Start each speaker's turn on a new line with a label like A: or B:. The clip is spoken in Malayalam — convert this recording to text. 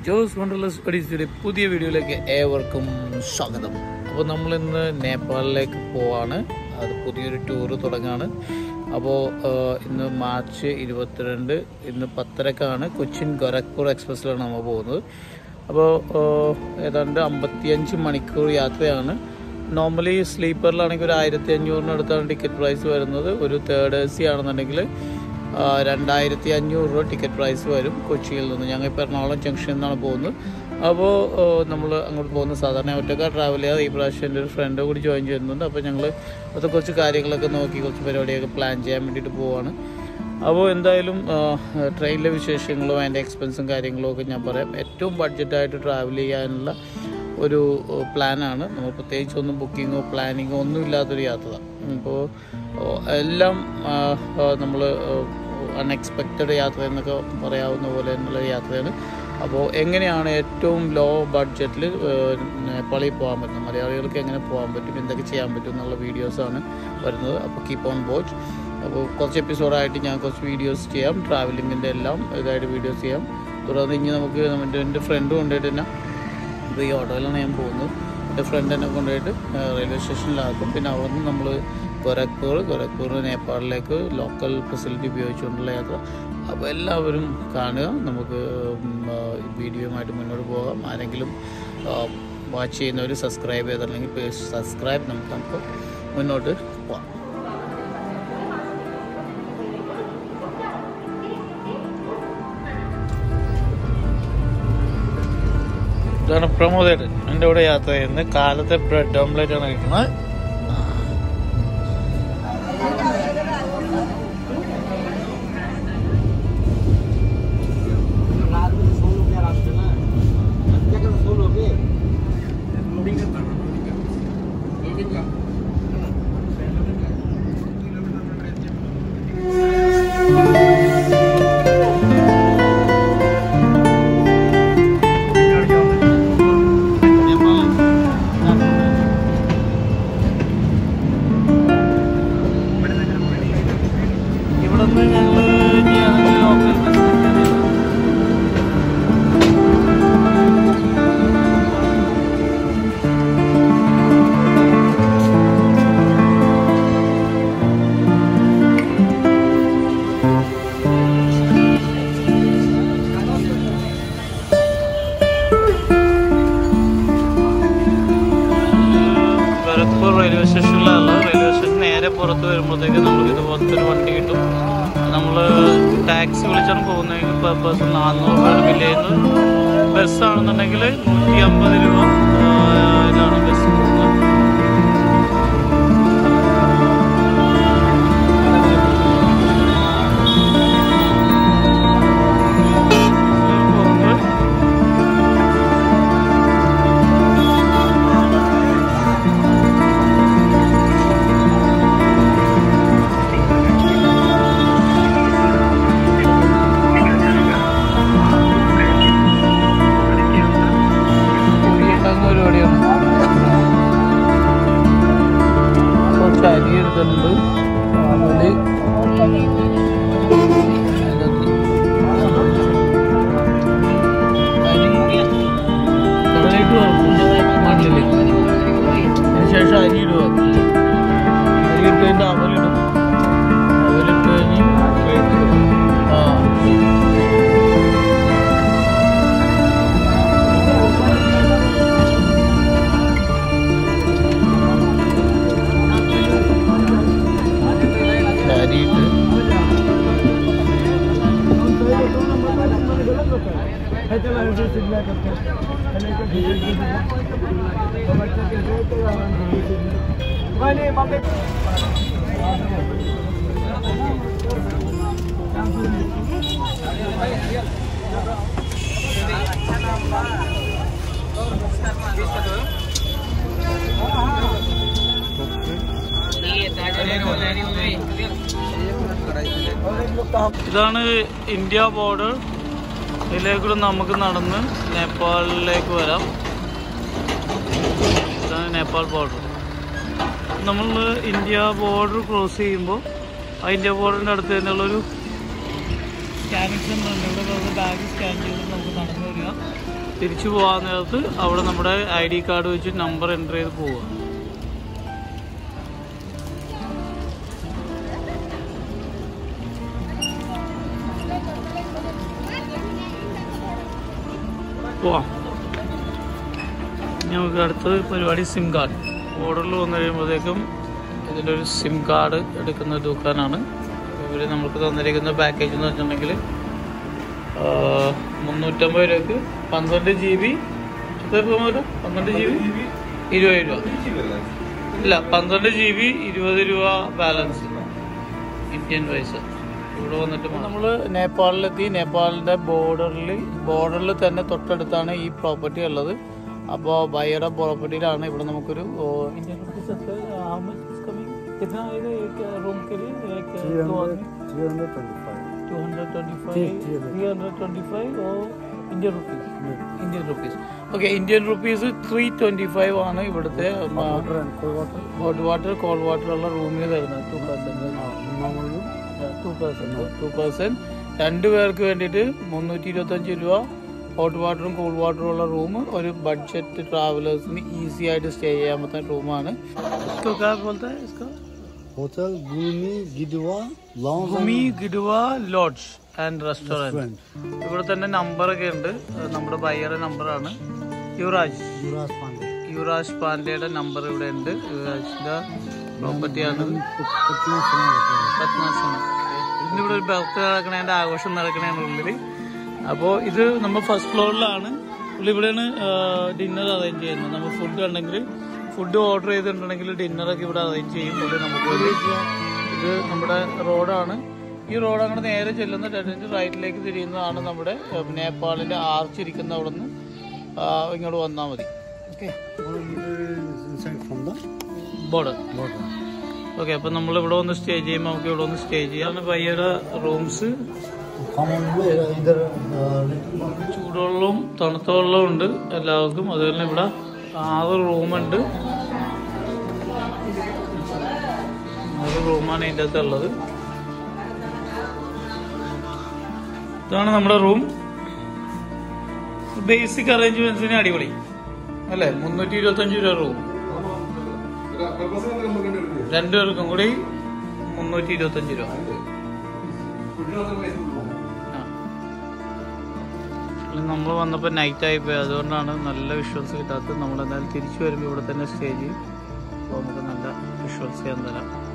A: ജോസ് വണ്ടർലെസ് ഒഡീസിയുടെ പുതിയ വീഡിയോയിലേക്ക് ഏവർക്കും സ്വാഗതം അപ്പോൾ നമ്മൾ ഇന്ന് നേപ്പാളിലേക്ക് പോവാണ് അത് പുതിയൊരു ടൂറ് തുടങ്ങാണ് അപ്പോൾ ഇന്ന് മാർച്ച് ഇരുപത്തിരണ്ട് ഇന്ന് പത്തരക്കാണ് കൊച്ചിൻ ഗോരഖ്പൂർ എക്സ്പ്രസ്സിലാണ് നമ്മൾ പോകുന്നത് അപ്പോൾ ഏതാണ്ട് അമ്പത്തിയഞ്ച് മണിക്കൂർ യാത്രയാണ് നോർമലി സ്ലീപ്പറിലാണെങ്കിൽ ഒരു ആയിരത്തി അഞ്ഞൂറിനടുത്താണ് ടിക്കറ്റ് പ്രൈസ് വരുന്നത് ഒരു തേർഡ് എ സി ആണെന്നുണ്ടെങ്കിൽ ആ, രണ്ടായിരത്തി അഞ്ഞൂറ് രൂപ ടിക്കറ്റ് പ്രൈസ് വരും കൊച്ചിയിൽ നിന്ന് ഞങ്ങൾ ഇപ്പോൾ എറണാകുളം ജംഗ്ഷനിൽ നിന്നാണ് പോകുന്നത് അപ്പോൾ നമ്മൾ അങ്ങോട്ട് പോകുന്ന സാധാരണ ഒറ്റക്കാർ ട്രാവൽ ചെയ്യാതെ ഈ പ്രാവശ്യം എൻ്റെ ഒരു ഫ്രണ്ട് കൂടി ജോയിൻ ചെയ്യുന്നുണ്ട് അപ്പോൾ ഞങ്ങൾ അത് കുറച്ച് കാര്യങ്ങളൊക്കെ നോക്കി കുറച്ച് പരിപാടിയൊക്കെ പ്ലാൻ ചെയ്യാൻ വേണ്ടിയിട്ട് പോവാണ് അപ്പോൾ എന്തായാലും ട്രെയിനിലെ വിശേഷങ്ങളും അതിൻ്റെ എക്സ്പെൻസും കാര്യങ്ങളും ഒക്കെ ഞാൻ പറയാം ഏറ്റവും ബഡ്ജറ്റായിട്ട് ട്രാവൽ ചെയ്യാനുള്ള ഒരു പ്ലാനാണ് നമ്മൾ പ്രത്യേകിച്ച് ഒന്നും ബുക്കിങ്ങോ പ്ലാനിങ്ങോ ഒന്നും ഇല്ലാത്തൊരു യാത്ര ഇപ്പോൾ എല്ലാം നമ്മൾ അൺഎക്സ്പെക്റ്റഡ് യാത്ര എന്നൊക്കെ പറയാവുന്ന പോലെ എന്നുള്ള യാത്രയാണ് അപ്പോൾ എങ്ങനെയാണ് ഏറ്റവും ലോ ബഡ്ജറ്റിൽ നേപ്പാളിൽ പോകാൻ പറ്റുന്നത് മലയാളികൾക്ക് എങ്ങനെ പോകാൻ പറ്റും എന്തൊക്കെ ചെയ്യാൻ പറ്റും എന്നുള്ള വീഡിയോസാണ് വരുന്നത് അപ്പോൾ കീപ്പ് ഓൺ വാച്ച് അപ്പോൾ കുറച്ച് എപ്പിസോഡായിട്ട് ഞാൻ കുറച്ച് വീഡിയോസ് ചെയ്യാം ട്രാവലിങ്ങിൻ്റെ എല്ലാം ഇതായിട്ട് വീഡിയോസ് ചെയ്യാം തുടർന്ന് ഇനി നമുക്ക് നമ്മുടെ എൻ്റെ ഫ്രണ്ട് കൊണ്ടുപോയിട്ട് തന്നെ ഇപ്പോൾ ഈ ഓട്ടോയിലാണ് ഞാൻ പോകുന്നത് എൻ്റെ ഫ്രണ്ട് എന്നെ കൊണ്ടുപോയിട്ട് റെയിൽവേ സ്റ്റേഷനിലാക്കും പിന്നെ അവിടെ നിന്ന് നമ്മൾ ഗോരഖ്പൂർ ഗോരഖ്പൂർ നേപ്പാളിലേക്ക് ലോക്കൽ ഫെസിലിറ്റി ഉപയോഗിച്ചുകൊണ്ടുള്ള യാത്ര അപ്പോൾ എല്ലാവരും കാണുക നമുക്ക് ഉം, ആ, ഈ വീഡിയോയുമായിട്ട് മുന്നോട്ട് പോകാം ആരെങ്കിലും വാച്ച് ചെയ്യുന്നവർ സബ്സ്ക്രൈബ് ചെയ്തിട്ടുണ്ടെങ്കിൽ സബ്സ്ക്രൈബ് നമുക്ക് നമുക്ക് മുന്നോട്ട് പോകാം ഇതാണ് പ്രമോദേട്ടൻ എൻ്റെ കൂടെ യാത്ര ചെയ്യുന്നത് കാലത്തെ ബ്രെഡ് ഓംലെറ്റ് ആണ് കഴിക്കുന്നത് ഇവിടുന്ന് ഞങ്ങൾ ലോക്കൽ ഗോരഖ്പൂർ റെയിൽവേ സ്റ്റേഷനിലാണ് റെയിൽവേ സ്റ്റേഷൻ നേരെ പുറത്ത് വരുമ്പോഴത്തേക്ക് നമുക്ക് ഇതുപോലത്തെ ഒരു വണ്ടി കിട്ടും നമ്മൾ ടാക്സി വിളിച്ചാണ് പോകുന്നതെങ്കിൽ പെർ പേഴ്സൺ നാനൂറ് രൂപയാണ് ബില്ല് ചെയ്യുന്നത് ബസ്സാണെന്നുണ്ടെങ്കിൽ നൂറ്റി അമ്പത് രൂപ ആ, ഇതാണ് ബസ് പോകുന്നത് പോകുമ്പോൾ കുഴിയുണ്ടാകുന്ന പരിപാടിയാണ് കുറച്ച് അരി എടുത്തിട്ടുണ്ട് അതില് അരി കടലിട്ട് വെക്കും മണ്ണില് അതിനുശേഷം അരി ഇടുക അരി ഇട്ട് കഴിഞ്ഞിട്ട് അവലിടും അവലിട്ട് കഴിഞ്ഞ് ആ അരിയിട്ട് ഇതാണ് ഇന്ത്യ ബോർഡർ ഇതിലേക്കൂടെ നമുക്ക് നടന്ന് നേപ്പാളിലേക്ക് വരാം ഇതാണ് നേപ്പാൾ ബോർഡർ നമ്മൾ ഇന്ത്യ ബോർഡർ ക്രോസ് ചെയ്യുമ്പോൾ ആ ഇന്ത്യ ബോർഡറിൻ്റെ അടുത്ത് തന്നെയുള്ളൊരു സ്കാനിങ് സെൻ്റർ ഉണ്ട് ഇവിടെ വെറുതെ ബാഗ് സ്കാൻ ചെയ്ത് നമുക്ക് നടന്നു വരിക തിരിച്ചു പോകാൻ നേരത്ത് അവിടെ നമ്മുടെ ഐ ഡി കാർഡ് വെച്ച് നമ്പർ എൻ്റർ ചെയ്ത് പോവുക പോവാം ഇനി നമുക്ക് അടുത്തത് പരിപാടി സിം കാർഡ് ഓർഡറിൽ വന്നു കഴിയുമ്പോഴത്തേക്കും ഇതിൻ്റെ ഒരു സിം കാർഡ് എടുക്കുന്ന ദുക്കാനാണ് ഇവർ നമുക്ക് തന്നിരിക്കുന്ന പാക്കേജ് എന്ന് വെച്ചിട്ടുണ്ടെങ്കിൽ മുന്നൂറ്റമ്പത് രൂപയ്ക്ക് പന്ത്രണ്ട് ജി ബി പന്ത്രണ്ട് ജി ബി ഇരുപത് രൂപ ഇല്ല പന്ത്രണ്ട് ജി ബി ഇരുപത് രൂപ ബാലൻസ് ഇന്ത്യൻ പൈസ ഇവിടെ വന്നിട്ട് നമ്മൾ നേപ്പാളിലെത്തി നേപ്പാളിൻ്റെ ബോർഡറിൽ ബോർഡറിൽ തന്നെ തൊട്ടടുത്താണ് ഈ പ്രോപ്പർട്ടി ഉള്ളത് അപ്പോൾ ബയ്യയുടെ പ്രോപ്പർട്ടിയിലാണ് ഇവിടെ നമുക്കൊരു ഓ, ഇന്ത്യൻ rupees എത്ര? How much is coming? कितना आएगा एक रूम के लिए एक दो आदमी 225 325 or Indian rupees Indian rupees okay Indian rupees three twenty five ആണ് ഇവിടുത്തെ ഹോട്ട് വാട്ടർ കോൾഡ് വാട്ടർ ഉള്ള റൂമിൽ തരുന്നത് two percent two percent two percent രണ്ടു പേർക്ക് വേണ്ടിയിട്ട് മുന്നൂറ്റി ഇരുപത്തഞ്ച് രൂപ ഹോട്ട് വാട്ടറും കൂൾ വാട്ടറും ഉള്ള റൂം ഒരു ബഡ്ജറ്റ് ട്രാവലേഴ്സിന് ഈസി ആയിട്ട് സ്റ്റേ ചെയ്യാൻ പറ്റുന്ന റൂമാണ്
B: होटल गुमी गिडवा लॉन्ज
A: ഭൂമി ഗിഡുവ ലോഡ്ജ് ആൻഡ് റെസ്റ്റോറൻറ്റ് ഇവിടെ തന്നെ നമ്പറൊക്കെ ഉണ്ട് അത് നമ്മുടെ ബയ്യറുടെ നമ്പറാണ് യുവരാജ്
B: युवराज पांडे
A: യുവരാജ് പാണ്ഡെയുടെ നമ്പർ ഇവിടെ ഉണ്ട് യുവരാജിന്റെ പ്രോപ്പർട്ടിയാണ്
B: पत्नी सुना
A: പത്നാസനം ഇന്നിവിടെ ഒരു ബർത്ത്ഡേ നടക്കണേന്റെ ആഘോഷം നടക്കണേന്റെ ഉള്ളിൽ അപ്പോൾ ഇത് നമ്മൾ ഫസ്റ്റ് ഫ്ലോറിലാണ് പുള്ളി ഇവിടെയാണ് ഡിന്നർ അറേഞ്ച് ചെയ്യുന്നത് നമ്മൾ ഫുഡ് ഉണ്ടെങ്കിൽ ഫുഡ് ഓർഡർ ചെയ്തിട്ടുണ്ടെങ്കിൽ ഡിന്നറൊക്കെ ഇവിടെ അറേഞ്ച് ചെയ്യും പുള്ളി നമുക്ക് വേണ്ടി. ഇത് നമ്മുടെ റോഡാണ് ഈ റോഡ് അങ്ങനെ നേരെ ചെല്ലുന്ന ഡെഡിന്റെ റൈറ്റിലേക്ക് തിരിയുന്നതാണ് നമ്മുടെ ഏഹ്, നേപ്പാളിന്റെ ആർച്ച് ഇരിക്കുന്ന അവിടെ നിന്ന് ഇങ്ങോട്ട് വന്നാൽ മതി okay
B: inside from the
A: border
B: border.
A: Okay അപ്പൊ നമ്മൾ ഇവിടെ വന്ന് സ്റ്റേ ചെയ്യുമ്പോൾ നമുക്ക് ഇവിടെ വന്ന് സ്റ്റേ ചെയ്യാം പയ്യയുടെ റൂംസ്
B: Common way इधर uh, little
A: ചൂടുവെള്ളവും തണുത്ത വെള്ളവും ഉണ്ട് എല്ലാവർക്കും അതുപോലെ ഇവിടെ ആറ് റൂമുണ്ട് ആറ് റൂമാണ് ഇതിൻ്റെ അകത്ത് ഉള്ളത് ഇതാണ് നമ്മുടെ റൂം ബേസിക് അറേഞ്ച്മെന്റ്സിന് അടിപൊളി അല്ലേ മുന്നൂറ്റി ഇരുപത്തഞ്ച് രൂപ റൂം രണ്ടുപേർക്കും കൂടി മുന്നൂറ്റി ഇരുപത്തഞ്ച് രൂപ നമ്മൾ വന്നപ്പോൾ നൈറ്റ് ആയിപ്പോയി അതുകൊണ്ടാണ് നല്ല വിഷ്വൽസ് കിട്ടാത്തത് നമ്മൾ എന്തായാലും തിരിച്ചു വരുമ്പോൾ ഇവിടെ തന്നെ സ്റ്റേ ചെയ്യും അപ്പോൾ നമുക്ക് നല്ല വിഷ്വൽസ് ചെയ്യാൻ തരാം